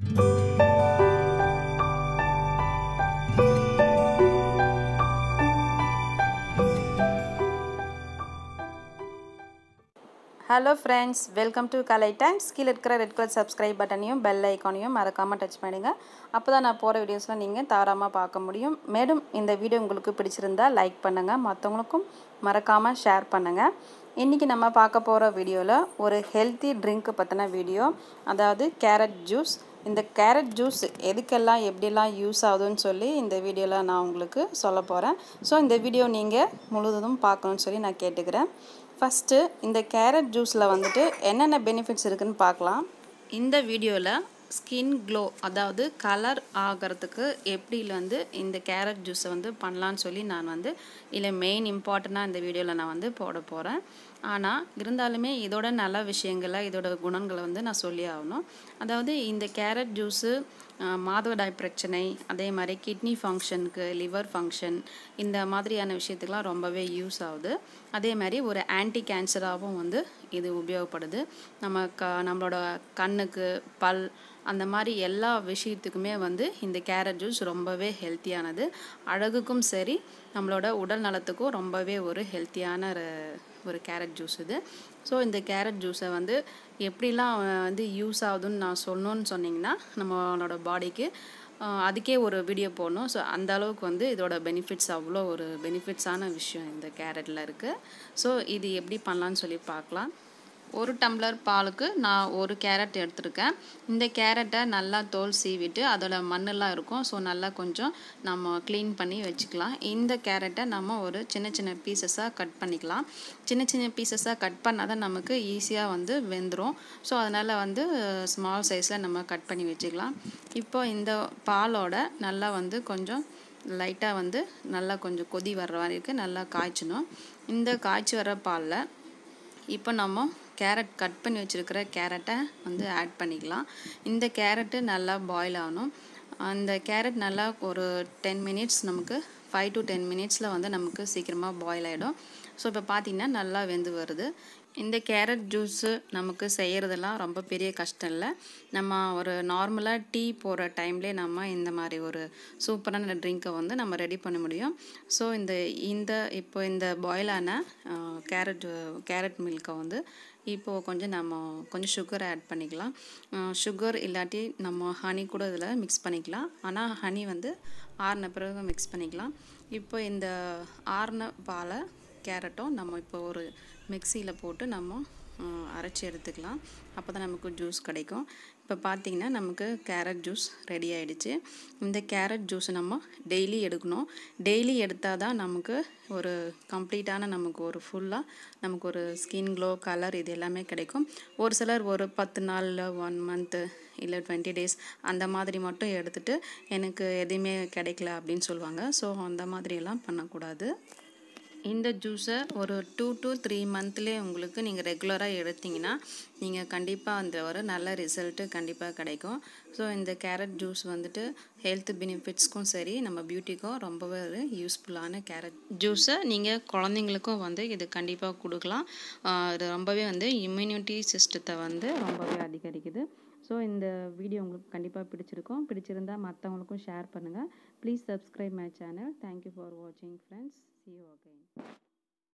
hello friends welcome to Kalai times கீழே இருக்கிற red colour subscribe பட்டனையும் பெல் ஐக்கானையும் மறக்காமல் டச் பண்ணிடுங்க அப்போ தான் நான் போகிற வீடியோஸ்லாம் நீங்கள் தவறாமல் பார்க்க முடியும் மேலும் இந்த வீடியோ உங்களுக்கு பிடிச்சிருந்தா லைக் பண்ணுங்கள் மற்றவங்களுக்கும் மறக்காமல் ஷேர் பண்ணுங்கள் இன்றைக்கி நம்ம பார்க்க போகிற வீடியோவில் ஒரு ஹெல்த்தி ட்ரிங்க்கு பற்றின வீடியோ அதாவது கேரட் ஜூஸ் இந்த கேரட் ஜூஸ் எதுக்கெல்லாம் எப்படிலாம் யூஸ் ஆகுதுன்னு சொல்லி இந்த வீடியோவில் நான் உங்களுக்கு சொல்ல போகிறேன் ஸோ இந்த வீடியோ நீங்கள் முழுவதும் பார்க்கணுன்னு சொல்லி நான் கேட்டுக்கிறேன் ஃபஸ்ட்டு இந்த கேரட் ஜூஸில் வந்துட்டு என்னென்ன பெனிஃபிட்ஸ் இருக்குதுன்னு பார்க்கலாம் இந்த வீடியோவில் ஸ்கின் க்ளோ அதாவது கலர் ஆகிறதுக்கு எப்படி வந்து இந்த கேரட் ஜூஸை வந்து பண்ணலான்னு சொல்லி நான் வந்து இல்லை மெயின் இம்பார்ட்டண்ட்டாக இந்த வீடியோவில் நான் வந்து போட போகிறேன் ஆனால் இருந்தாலுமே இதோட நல்ல விஷயங்களை இதோட குணங்களை வந்து நான் சொல்லி ஆகணும் அதாவது இந்த கேரட் ஜூஸு மாதவிடாய் பிரச்சனை அதே மாதிரி கிட்னி ஃபங்க்ஷனுக்கு லிவர் ஃபங்க்ஷன் இந்த மாதிரியான விஷயத்துக்கெலாம் ரொம்பவே யூஸ் ஆகுது அதே மாதிரி ஒரு ஆன்டி கேன்சராகவும் வந்து இது உபயோகப்படுது நம்ம க நம்மளோட கண்ணுக்கு பல் அந்த மாதிரி எல்லா விஷயத்துக்குமே வந்து இந்த கேரட் ஜூஸ் ரொம்பவே ஹெல்த்தியானது அழகுக்கும் சரி நம்மளோட உடல் நலத்துக்கும் ரொம்பவே ஒரு ஹெல்த்தியான ஒரு கேரட் ஜூஸ் இது ஸோ இந்த கேரட் ஜூஸை வந்து எப்படிலாம் வந்து யூஸ் ஆகுதுன்னு நான் சொல்லணுன்னு சொன்னிங்கன்னா நம்மளோட பாடிக்கு அதுக்கே ஒரு வீடியோ போடணும் ஸோ அந்த அளவுக்கு வந்து இதோட பெனிஃபிட்ஸ் அவ்வளோ ஒரு பெனிஃபிட்ஸான விஷயம் இந்த கேரட்டில் இருக்குது ஸோ இது எப்படி பண்ணலான்னு சொல்லி பார்க்கலாம் ஒரு டம்ளர் பாலுக்கு நான் ஒரு கேரட் எடுத்திருக்கேன் இந்த கேரட்டை நல்லா தோல் சீவிட்டு அதோட மண்ணெல்லாம் இருக்கும் ஸோ நல்லா கொஞ்சம் நம்ம க்ளீன் பண்ணி வச்சுக்கலாம் இந்த கேரட்டை நம்ம ஒரு சின்ன சின்ன பீசஸாக கட் பண்ணிக்கலாம் சின்ன சின்ன பீசஸாக கட் பண்ணால் தான் நமக்கு ஈஸியாக வந்து வெந்துடும் ஸோ அதனால் வந்து ஸ்மால் சைஸில் நம்ம கட் பண்ணி வச்சுக்கலாம் இப்போ இந்த பாலோட நல்லா வந்து கொஞ்சம் லைட்டாக வந்து நல்லா கொஞ்சம் கொதி வர்ற வரைக்கும் நல்லா காய்ச்சணும் இந்த காய்ச்சி வர பாலில் இப்போ நம்ம கேரட் கட் பண்ணி வச்சுருக்கிற கேரட்டை வந்து ஆட் பண்ணிக்கலாம் இந்த கேரட்டு நல்லா பாயில் ஆகணும் அந்த கேரட் நல்லா ஒரு டென் மினிட்ஸ் நமக்கு ஃபைவ் டு டென் மினிட்ஸில் வந்து நமக்கு சீக்கிரமாக பாயில் ஆகிடும் ஸோ இப்போ பார்த்திங்கன்னா நல்லா வெந்து வருது இந்த கேரட் ஜூஸு நமக்கு செய்கிறதெல்லாம் ரொம்ப பெரிய கஷ்டம் இல்லை நம்ம ஒரு நார்மலாக டீ போகிற டைம்லேயே நம்ம இந்த மாதிரி ஒரு சூப்பரான ட்ரிங்க்கை வந்து நம்ம ரெடி பண்ண முடியும் ஸோ இந்த இந்த இப்போ இந்த பாயிலான கேரட் கேரட் மில்கை வந்து இப்போது கொஞ்சம் நம்ம கொஞ்சம் சுகர் ஆட் பண்ணிக்கலாம் சுகர் இல்லாட்டி நம்ம ஹனி கூட இதில் மிக்ஸ் பண்ணிக்கலாம் ஆனால் ஹனி வந்து ஆறின பிறகு மிக்ஸ் பண்ணிக்கலாம் இப்போ இந்த ஆறின பாலை கேரட்டும் நம்ம இப்போ ஒரு மிக்சியில் போட்டு நம்ம அரைச்சி எடுத்துக்கலாம் அப்போ தான் நமக்கு ஜூஸ் கிடைக்கும் இப்போ பார்த்திங்கன்னா நமக்கு கேரட் ஜூஸ் ரெடி ஆகிடுச்சு இந்த கேரட் ஜூஸ் நம்ம டெய்லி எடுக்கணும் டெய்லி எடுத்தால் தான் நமக்கு ஒரு கம்ப்ளீட்டான நமக்கு ஒரு ஃபுல்லாக நமக்கு ஒரு ஸ்கின் க்ளோ கலர் இது எல்லாமே கிடைக்கும் ஒரு சிலர் ஒரு பத்து நாளில் ஒன் மந்த்து இல்லை டுவெண்ட்டி டேஸ் அந்த மாதிரி மட்டும் எடுத்துகிட்டு எனக்கு எதுவுமே கிடைக்கல அப்படின்னு சொல்லுவாங்க ஸோ அந்த மாதிரியெல்லாம் பண்ணக்கூடாது இந்த ஜூஸை ஒரு டூ டு த்ரீ மந்த்லேயே உங்களுக்கு நீங்கள் ரெகுலராக எடுத்திங்கன்னா நீங்கள் கண்டிப்பாக அந்த ஒரு நல்ல ரிசல்ட்டு கண்டிப்பாக கிடைக்கும் ஸோ இந்த கேரட் ஜூஸ் வந்துட்டு ஹெல்த் பெனிஃபிட்ஸ்க்கும் சரி நம்ம பியூட்டிக்கும் ரொம்பவே ஒரு யூஸ்ஃபுல்லான கேரட் ஜூஸை நீங்கள் குழந்தைங்களுக்கும் வந்து இது கண்டிப்பாக கொடுக்கலாம் இது ரொம்பவே வந்து இம்யூனிட்டி சிஸ்டத்தை வந்து ரொம்பவே அதிகரிக்குது ஸோ இந்த வீடியோ உங்களுக்கு கண்டிப்பாக பிடிச்சிருக்கும் பிடிச்சிருந்தா மற்றவங்களுக்கும் ஷேர் பண்ணுங்கள் please subscribe my channel thank you for வாட்சிங் ஃப்ரெண்ட்ஸ் சி யூ அகைன்